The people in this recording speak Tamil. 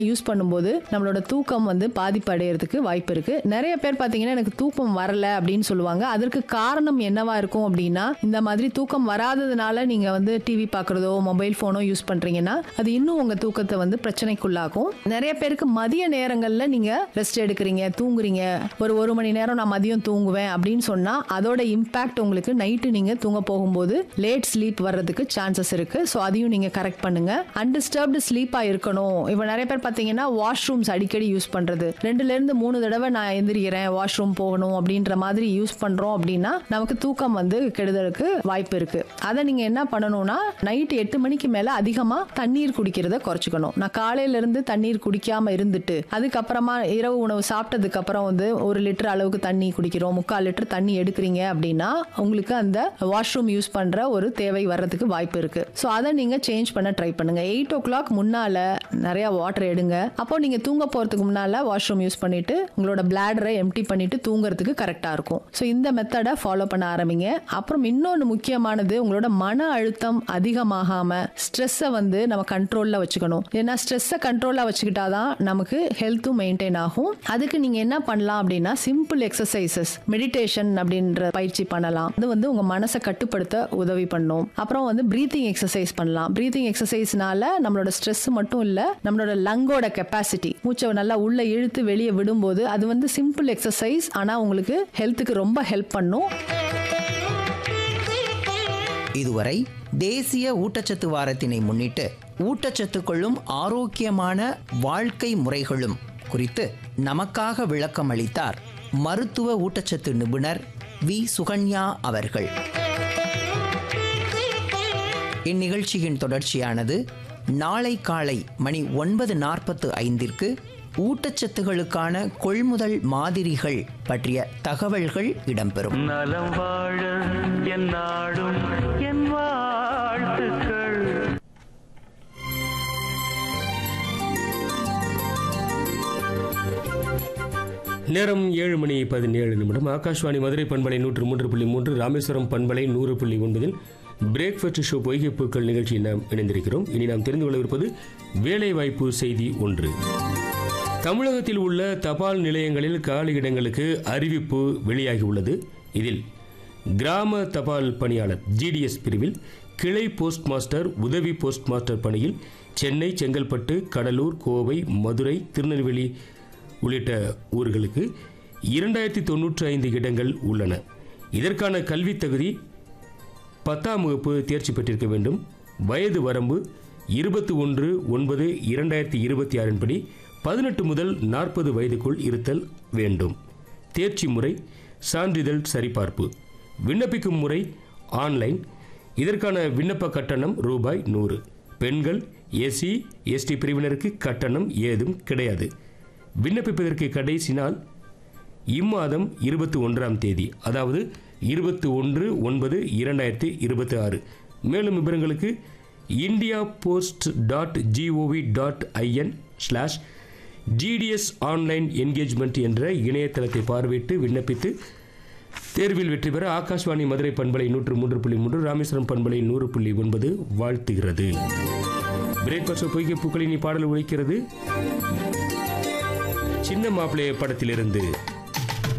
யூஸ் பண்ணும்போது நம்மளோட தூக்கம் வந்து பாதிப்பு அடையிறதுக்கு வாய்ப்பு இருக்கு நிறைய பேர் பார்த்தீங்கன்னா எனக்கு தூக்கம் வரல அப்படின்னு சொல்லுவாங்க அதற்கு காரணம் என்னவா இருக்கும் அப்படின்னா இந்த மாதிரி தூக்கம் வராததுனால நீங்க வந்து டிவி பார்க்குறதோ மொபைல் ஃபோனோ யூஸ் பண்றீங்கன்னா அது இன்னும் உங்க தூக்கத்தை வந்து பிரச்சனைக்குள்ளாகும் நிறைய பேருக்கு மதிய நேரங்கள்ல நீங்க ரெஸ்ட் எடுக்கிறீங்க தூங்குறீங்க ஒரு ஒரு மணி நேரம் நான் மதியம் தூங்குவேன் அப்படின்னு சொன்னா அதோட இம்பாக்ட் உங்களுக்கு நைட்டு நீங்க தூங்க போகும்போது லேட் ஸ்லீப் வர்றதுக்கு சான்சஸ் இருக்கு ஸோ அதையும் நீங்க கரெக்ட் பண்ணுங்க அன்டிஸ்டர்ப்டு ஸ்லீப்பா இருக்கணும் இப்போ நிறைய பேர் பார்த்தீங்கன்னா வாஷ்ரூம்ஸ் அடிக்கடி யூஸ் பண்றது ரெண்டுல இருந்து மூணு தடவை நான் எந்திரிக்கிறேன் வாஷ்ரூம் போகணும் அப்படின்ற மாதிரி யூஸ் பண்றோம் அப்படின்னா நமக்கு தூக்கம் வந்து கெடுதலுக்கு வாய்ப்பு இருக்கு அதை நீங்க என்ன பண்ணணும்னா நைட் எட்டு மணிக்கு மேல அதிகமா தண்ணீர் குடிக்கிறத குறைச்சிக்கணும் நான் காலையில இருந்து தண்ணீர் குடிக்காம இருந்துட்டு அதுக்கப்புறமா இரவு உணவு சாப்பிட்டதுக்கு அப்புறம் வந்து ஒரு லிட்டர் அளவுக்கு தண்ணி குடிக்கிறோம் முக்கால் லிட்டர் தண்ணி எடுக்கிறீங்க அப்படின்னா உங்களுக்கு அந்த வாஷ்ரூம் யூஸ் பண்ற ஒரு தேவை வர்றதுக்கு வாய்ப்பு இருக்கு ஸோ அதை நீங்க சேஞ்ச் பண்ண ட்ரை பண்ணுங்க எயிட் ஓ கிளாக் முன்னால நிறைய வாட்டர் எடுங்க அப்போ நீங்க தூங்க போறதுக்கு முன்னால வாஷ்ரூம் யூஸ் பண்ணிட்டு உங்களோட பிளாடரை எம்டி பண்ணிட்டு தூங்குறதுக்கு கரெக்டா இருக்கும் ஸோ இந்த மெத்தடை ஃபாலோ பண்ண ஆரம்பிங்க அப்புறம் இன்னொன்று முக்கியமானது உங்களோட மன அழுத்தம் அதிகமாகாம ஸ்ட்ரெஸ்ஸை வந்து நம்ம கண்ட்ரோல்ல வச்சுக்கணும் ஏன்னா ஸ்ட்ரெஸ்ஸை கண்ட்ரோல்ல வச்சுக்கிட்டாதான் நமக்கு ஹெல்த்தும் மெயின்டைன் ஆகும் அதுக்கு நீங்க என்ன பண்ணலாம் அப்படின்னா சிம்பிள் எக்ஸசைசஸ் மெடிடேஷன் அப்படின்ற பயிற்சி பண்ணலாம் அது வந்து உங்க மனசை கட்டுப்படுத்த உதவி பண்ணும் அப்புறம் வந்து பிரீத்திங் எக்ஸசைஸ் பண்ணலாம் பிரீத்திங் எக்ஸசைஸ்னால நம்மளோட ஸ்ட்ரெஸ் மட்டும் இல்ல நம்மளோட லங்கோட கெப்பாசிட்டி மூச்சை நல்லா உள்ள இழுத்து வெளியே விடும்போது அது வந்து சிம்பிள் எக்ஸசைஸ் ஆனா உங்களுக்கு ஹெல்த்துக்கு ரொம்ப ஹெல்ப் பண்ணும் இதுவரை தேசிய ஊட்டச்சத்து வாரத்தினை முன்னிட்டு ஊட்டச்சத்துக்களும் ஆரோக்கியமான வாழ்க்கை முறைகளும் குறித்து நமக்காக விளக்கம் அளித்தார் மருத்துவ ஊட்டச்சத்து நிபுணர் வி சுகன்யா அவர்கள் இந்நிகழ்ச்சியின் தொடர்ச்சியானது நாளை காலை மணி ஒன்பது நாற்பத்து ஐந்திற்கு ஊட்டச்சத்துகளுக்கான கொள்முதல் மாதிரிகள் பற்றிய தகவல்கள் இடம்பெறும் நலம் வாழ என் நாடும் என் வாழ்த்துக்கள் நேரம் ஏழு மணி பதினேழு நிமிடம் ஆகாஷ்வாணி மதுரை பண்பலை நூற்று மூன்று புள்ளி மூன்று ராமேஸ்வரம் பண்பலை நூறு புள்ளி ஒன்பதில் பிரேக்ஃபாஸ்ட் ஷோ பொய்கைப்புக்கள் நிகழ்ச்சியில் நாம் இணைந்திருக்கிறோம் இனி நாம் தெரிந்து கொள்ளவிருப்பது வேலைவாய்ப்பு செய்தி ஒன்று தமிழகத்தில் உள்ள தபால் நிலையங்களில் காலி இடங்களுக்கு அறிவிப்பு வெளியாகியுள்ளது இதில் கிராம தபால் பணியாளர் ஜிடிஎஸ் பிரிவில் கிளை போஸ்ட் மாஸ்டர் உதவி போஸ்ட் மாஸ்டர் பணியில் சென்னை செங்கல்பட்டு கடலூர் கோவை மதுரை திருநெல்வேலி உள்ளிட்ட ஊர்களுக்கு இரண்டாயிரத்தி தொண்ணூற்றி ஐந்து இடங்கள் உள்ளன இதற்கான கல்வித் தகுதி பத்தாம் வகுப்பு தேர்ச்சி பெற்றிருக்க வேண்டும் வயது வரம்பு இருபத்தி ஒன்று ஒன்பது இரண்டாயிரத்தி இருபத்தி ஆறின் படி பதினெட்டு முதல் நாற்பது வயதுக்குள் இருத்தல் வேண்டும் தேர்ச்சி முறை சான்றிதழ் சரிபார்ப்பு விண்ணப்பிக்கும் முறை ஆன்லைன் இதற்கான விண்ணப்ப கட்டணம் ரூபாய் நூறு பெண்கள் எஸ்சி எஸ்டி பிரிவினருக்கு கட்டணம் ஏதும் கிடையாது விண்ணப்பிப்பதற்கு கடைசி நாள் இம்மாதம் இருபத்தி ஒன்றாம் தேதி அதாவது இருபத்தி ஒன்று ஒன்பது இரண்டாயிரத்தி இருபத்தி ஆறு மேலும் விவரங்களுக்கு India post dot G O V dot I N slash GDS online engagement என்ற இணையதளத்தை பார்வையிட்டு விண்ணப்பித்து தேர்வில் வெற்றி பெற ஆகாஷ்வாணி மதுரை பண்பலை நூற்று மூன்று புள்ளி மூன்று ராமேஸ்வரம் பண்பலை நூறு புள்ளி ஒன்பது வாழ்த்துகிறது பிரேக்ஃபாஸ்ட் பொய்கை பூக்களின் பாடல் ஒழிக்கிறது சின்ன மாப்பிள்ளைய படத்திலிருந்து